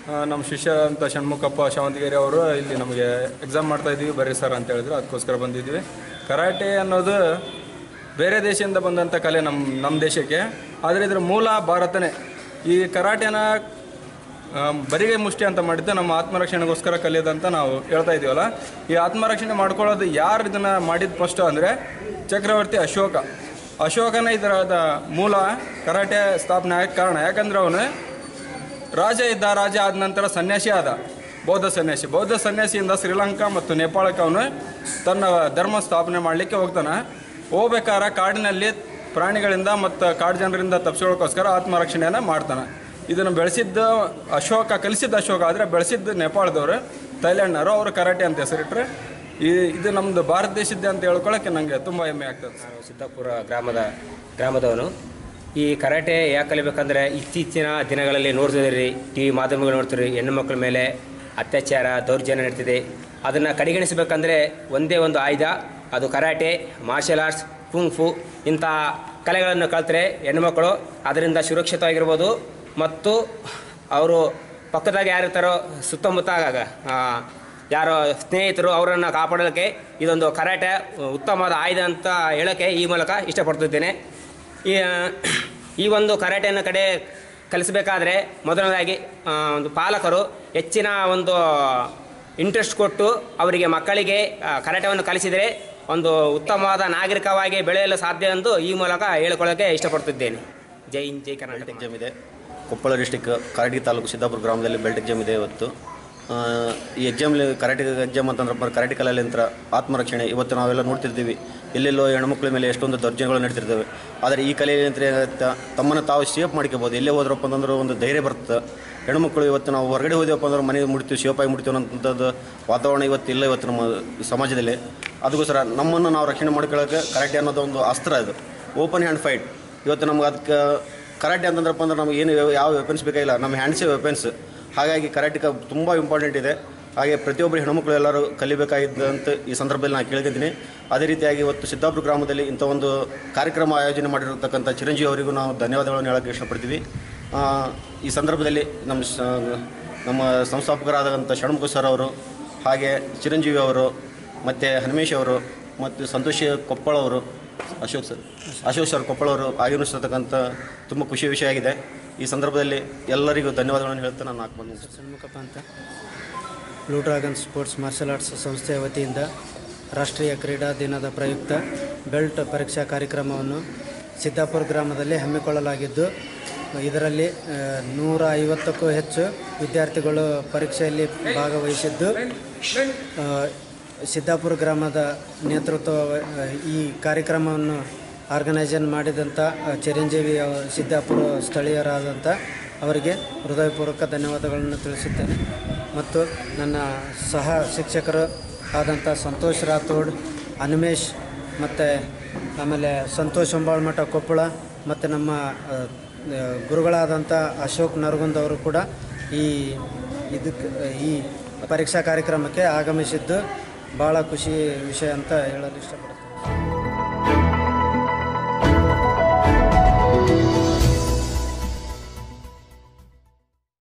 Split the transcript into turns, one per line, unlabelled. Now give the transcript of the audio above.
ಆ, ನಮ್ಮ ಶಿಷ್ಯ ಅಂತ ಷಣ್ಮುಖಪ್ಪ ಶಾವಂತಗಿರಿ ಅವರು ಇಲ್ಲಿ ನಮಗೆ ಎಕ್ಸಾಮ್ ಮಾಡ್ತಾ ಇದ್ದೀವಿ ಬರ್ರಿ ಸರ್ ಅಂತ ಹೇಳಿದ್ರು ಅದಕ್ಕೋಸ್ಕರ ಬಂದಿದ್ವಿ ಕರಾಟೆ ಅನ್ನೋದು ಬೇರೆ ದೇಶದಿಂದ ಬಂದಂಥ ಕಲೆ ನಮ್ಮ ನಮ್ಮ ದೇಶಕ್ಕೆ ಆದರೆ ಇದರ ಮೂಲ ಭಾರತನೇ ಈ ಕರಾಟೆನ ಆಮ್, ಬರಿಗೆ ಮುಷ್ಟಿ ಅಂತ ಮಾಡಿದ್ದು ನಮ್ಮ ಆತ್ಮರಕ್ಷಣೆಗೋಸ್ಕರ ಕಲಿಯೋದಂತ ನಾವು ಹೇಳ್ತಾ ಇದೀವಲ್ಲ ಈ ಆತ್ಮರಕ್ಷಣೆ ಮಾಡ್ಕೊಳ್ಳೋದು ಯಾರು ಇದನ್ನು ಮಾಡಿದ್ದು ಫಸ್ಟ್ ಅಂದರೆ ಚಕ್ರವರ್ತಿ ಅಶೋಕ ಅಶೋಕನ ಇದರದ ಮೂಲ ಕರಾಟೆ ಸ್ಥಾಪನೆ ಆಗಕ್ಕೆ ಕಾರಣ ಯಾಕಂದ್ರೆ ಅವನು ರಾಜ ಇದ್ದ ರಾಜ ಆದ ನಂತರ ಸನ್ಯಾಸಿ ಆದ ಬೌದ್ಧ ಸನ್ಯಾಸಿ ಬೌದ್ಧ ಸನ್ಯಾಸಿಯಿಂದ ಶ್ರೀಲಂಕಾ ಮತ್ತು ನೇಪಾಳಕ್ಕೆ ಅವನು ತನ್ನ ಧರ್ಮ ಸ್ಥಾಪನೆ ಮಾಡಲಿಕ್ಕೆ ಹೋಗ್ತಾನೆ ಹೋಗ್ಬೇಕಾದ್ರೆ ಕಾಡಿನಲ್ಲಿ ಪ್ರಾಣಿಗಳಿಂದ ಮತ್ತು ಕಾಡು ಜನರಿಂದ ತಪ್ಪಿಸ್ಕೊಳ್ಳೋಕ್ಕೋಸ್ಕರ ಆತ್ಮರಕ್ಷಣೆಯನ್ನು ಮಾಡ್ತಾನೆ ಇದನ್ನು ಬೆಳೆಸಿದ್ದು ಅಶೋಕ ಕಲಿಸಿದ್ದು ಅಶೋಕ ಆದರೆ ಬೆಳೆಸಿದ್ದು ನೇಪಾಳದವರು ಥೈಲ್ಯಾಂಡ್ನವರು ಅವರು ಕರಾಟೆ ಅಂತ ಹೆಸರಿಟ್ರೆ ಈ ಇದು ನಮ್ಮದು ಭಾರತ ದೇಶದ್ದೇ ಅಂತ ಹೇಳ್ಕೊಳ್ಳೋಕ್ಕೆ ನನಗೆ ತುಂಬ ಹೆಮ್ಮೆ ಆಗ್ತದೆ
ನಾನು ಸಿದ್ದಾಪುರ ಗ್ರಾಮದ ಗ್ರಾಮದವನು ಈ ಕರಾಟೆ ಯಾಕೆ ಕಲಿಬೇಕಂದ್ರೆ ಇತ್ತೀಚಿನ ದಿನಗಳಲ್ಲಿ ನೋಡ್ತಿದ್ದೀರಿ ಟಿ ವಿ ಮಾಧ್ಯಮಗಳು ನೋಡ್ತೀರಿ ಹೆಣ್ಣು ಮಕ್ಕಳ ಮೇಲೆ ಅತ್ಯಾಚಾರ ದೌರ್ಜನ್ಯ ನಡೀತಿದೆ ಅದನ್ನು ಕಡೆಗಣಿಸಬೇಕಂದ್ರೆ ಒಂದೇ ಒಂದು ಆಯುಧ ಅದು ಕರಾಟೆ ಮಾರ್ಷಲ್ ಆರ್ಟ್ಸ್ ಕುಂಗ್ ಫು ಇಂಥ ಕಲೆಗಳನ್ನು ಕಲ್ತರೆ ಹೆಣ್ಣುಮಕ್ಕಳು ಅದರಿಂದ ಸುರಕ್ಷಿತವಾಗಿರ್ಬೋದು ಮತ್ತು ಅವರು ಪಕ್ಕದಾಗ ಯಾರಿರ್ತಾರೋ ಸುತ್ತಮುತ್ತ ಆ, ಯಾರೋ ಸ್ನೇಹಿತರು ಅವರನ್ನು ಕಾಪಾಡೋಕ್ಕೆ ಇದೊಂದು ಕರಾಟೆ ಉತ್ತಮವಾದ ಆಯುಧ ಅಂತ ಹೇಳೋಕ್ಕೆ ಈ ಮೂಲಕ ಇಷ್ಟಪಡ್ತಿದ್ದೇನೆ ಈ ಈ ಒಂದು ಕರಾಟೆಯನ್ನು ಕಡೆ ಕಲಿಸಬೇಕಾದ್ರೆ ಮೊದಲನೇದಾಗಿ ಆ, ಒಂದು ಪಾಲಕರು ಹೆಚ್ಚಿನ ಒಂದು ಇಂಟ್ರೆಸ್ಟ್ ಕೊಟ್ಟು ಅವರಿಗೆ ಮಕ್ಕಳಿಗೆ ಆ, ಕರಾಟೆಯನ್ನು ಕಲಿಸಿದರೆ ಒಂದು ಉತ್ತಮವಾದ ನಾಗರಿಕವಾಗಿ ಬೆಳೆಯಲು ಸಾಧ್ಯ ಎಂದು ಈ ಮೂಲಕ ಹೇಳಿಕೊಳ್ಳೋಕ್ಕೆ ಇಷ್ಟಪಡ್ತಿದ್ದೇನೆ ಜೈ ಹಿಂದ್ ಜೈ ಕರ್ನಾಟಕ
ಎಕ್ಸಾಮ್ ಇದೆ ಕೊಪ್ಪಳ ಡಿಸ್ಟಿಕ್ ಕಾರಟಗಿ ತಾಲೂಕು ಸಿದ್ದಾಪುರ ಗ್ರಾಮದಲ್ಲಿ ಬೆಲ್ಟ್ ಎಕ್ಸಾಮ್ ಇದೆ ಇವತ್ತು ಆ, ಈ ಎಕ್ಸಾಮ್ಲಿ ಕರಾಟೆ ಎಕ್ಸಾಮ್ ಅಂತಂದ್ರೆ ಕರಾಟೆ ಕಲೆಯಂತ್ರ ಆತ್ಮರಕ್ಷಣೆ ಇವತ್ತು ನಾವೆಲ್ಲ ನೋಡ್ತಿರ್ತೀವಿ ಎಲ್ಲೆಲ್ಲೋ ಹೆಣ್ಮಕ್ಳ ಮೇಲೆ ಎಷ್ಟೊಂದು ದೌರ್ಜನ್ಯಗಳು ನಡೀತಿರ್ತವೆ ಆದರೆ ಈ ಕಲೆಯಂತ್ರ ಏನಾಗುತ್ತೆ ತಮ್ಮನ್ನು ತಾವು ಸೇಫ್ ಮಾಡ್ಕೋಬೋದು ಎಲ್ಲೇ ಹೋದ್ರಪ್ಪ ಅಂತಂದ್ರೆ ಒಂದು ಧೈರ್ಯ ಬರುತ್ತೆ ಹೆಣ್ಮಕ್ಳು ಇವತ್ತು ನಾವು ಹೊರಗಡೆ ಹೋದ್ವಪ್ಪ ಅಂದ್ರೆ ಮನೆ ಮುಡ್ತೀವಿ ಸೇಫಾಗಿ ಮುಡ್ತೀವಿ ಅನ್ನೋಂಥದ್ದು ವಾತಾವರಣ ಇವತ್ತು ಇಲ್ಲ ಇವತ್ತು ನಮ್ಮ ಸಮಾಜದಲ್ಲಿ ಅದಕ್ಕೋಸ್ಕರ ನಮ್ಮನ್ನು ನಾವು ರಕ್ಷಣೆ ಮಾಡ್ಕೊಳ್ಳೋಕೆ ಕರಾಟೆ ಅನ್ನೋದು ಒಂದು ಅಸ್ತ್ರ ಇದು ಓಪನ್ ಹ್ಯಾಂಡ್ ಫೈಟ್ ಇವತ್ತು ನಮ್ಗೆ ಅದಕ್ಕೆ ಕರಾಟೆ ಅಂತಂದ್ರಪ್ಪ ಅಂದ್ರೆ ನಮ್ಗೆ ಏನು ಯಾವ ವೆಪನ್ಸ್ ಬೇಕಾಗಿಲ್ಲ ನಮ್ಮ ಹ್ಯಾಂಡ್ಸೇ ವೆಪನ್ಸ್ ಹಾಗಾಗಿ ಕರಾಟೆ ತುಂಬ ಇಂಪಾರ್ಟೆಂಟ್ ಇದೆ ಹಾಗೆ ಪ್ರತಿಯೊಬ್ಬರು ಹೆಣ್ಮಕ್ಳು ಎಲ್ಲರೂ ಕಲಿಬೇಕಾಗಿದ್ದಂತ ಈ ಸಂದರ್ಭದಲ್ಲಿ ನಾನು ಕೇಳ್ತಿದ್ದೀನಿ ಅದೇ ರೀತಿಯಾಗಿ ಇವತ್ತು ಸಿದ್ದಾಪುರ ಗ್ರಾಮದಲ್ಲಿ ಇಂಥ ಒಂದು ಕಾರ್ಯಕ್ರಮ ಆಯೋಜನೆ ಮಾಡಿರತಕ್ಕಂಥ ಚಿರಂಜೀವಿ ಅವರಿಗೂ ನಾವು ಧನ್ಯವಾದಗಳನ್ನು ಹೇಳೋಕ್ಕೆ ಇಷ್ಟಪಡ್ತೀವಿ ಆ, ಈ ಸಂದರ್ಭದಲ್ಲಿ ನಮ್ಮ ಸ- ನಮ್ಮ ಸಂಸ್ಥಾಪಕರಾದಂಥ ಷಣ್ಮುಖ ಸರ್ ಅವರು ಹಾಗೆ ಚಿರಂಜೀವಿ ಅವರು ಮತ್ತು ಹನುಮೇಶ್ ಅವರು ಮತ್ತು ಸಂತೋಷ್ ಕೊಪ್ಪಳ ಅವರು ಅಶೋಕ್ ಸರ್ ಅಶೋಕ್ ಸರ್ ಕೊಪ್ಪಳ ಅವರು ಆಗಮಿಸಿರ್ತಕ್ಕಂಥ ತುಂಬ ಖುಷಿ ವಿಷಯ ಆಗಿದೆ ಈ ಸಂದರ್ಭದಲ್ಲಿ ಎಲ್ಲರಿಗೂ ಧನ್ಯವಾದಗಳನ್ನು ಹೇಳ್ತಾ ನಾನು ನಾಲ್ಕು ಬಂದಿದ್ದೀನಿ
ಷಣ್ಮುಖಪ್ಪ ಅಂತ blue dragon sports martial arts ಸಂಸ್ಥೆಯ ವತಿಯಿಂದ ರಾಷ್ಟ್ರೀಯ ಕ್ರೀಡಾ ದಿನದ ಪ್ರಯುಕ್ತ ಬೆಲ್ಟ್ ಪರೀಕ್ಷಾ ಕಾರ್ಯಕ್ರಮವನ್ನು ಸಿದ್ದಾಪುರ ಗ್ರಾಮದಲ್ಲಿ ಹಮ್ಮಿಕೊಳ್ಳಲಾಗಿದ್ದು ಇದರಲ್ಲಿ ಆ, ನೂರ ಐವತ್ತಕ್ಕೂ ಹೆಚ್ಚು ವಿದ್ಯಾರ್ಥಿಗಳು ಪರೀಕ್ಷೆಯಲ್ಲಿ ಭಾಗವಹಿಸಿದ್ದು ಆ, ಸಿದ್ದಾಪುರ ಗ್ರಾಮದ ನೇತೃತ್ವ ಆ, ಈ ಕಾರ್ಯಕ್ರಮವನ್ನು ಆರ್ಗನೈಸೇಷನ್ ಮಾಡಿದಂಥ ಆ, ಚಿರಂಜೀವಿ ಅವ- ಸಿದ್ದಾಪುರ ಸ್ಥಳೀಯರಾದಂಥ ಅವರಿಗೆ ಹೃದಯಪೂರ್ವಕ ಧನ್ಯವಾದಗಳನ್ನು ತಿಳಿಸುತ್ತೇನೆ ಮತ್ತು ನನ್ನ ಸಹ ಶಿಕ್ಷಕರು ಆದಂಥ ಸಂತೋಷ್ ರಾಥೋಡ್ ಹನುಮೇಶ್ ಮತ್ತು ಆಮೇಲೆ ಸಂತೋಷ್ ಹೊಂಬಾಳ್ಮಠ ಕೊಪ್ಪಳ ಮತ್ತು ನಮ್ಮ ಆ, ಆ, ಗುರುಗಳಾದಂಥ ಅಶೋಕ್ ನರಗುಂದ್ ಅವರು ಕೂಡ ಈ ಇದಕ್ಕೆ ಈ ಪರೀಕ್ಷಾ ಕಾರ್ಯಕ್ರಮಕ್ಕೆ ಆಗಮಿಸಿದ್ದು ಭಾಳ ಖುಷಿ ವಿಷಯ ಅಂತ ಹೇಳಲು ಇಷ್ಟಪಡ್ತೀನಿ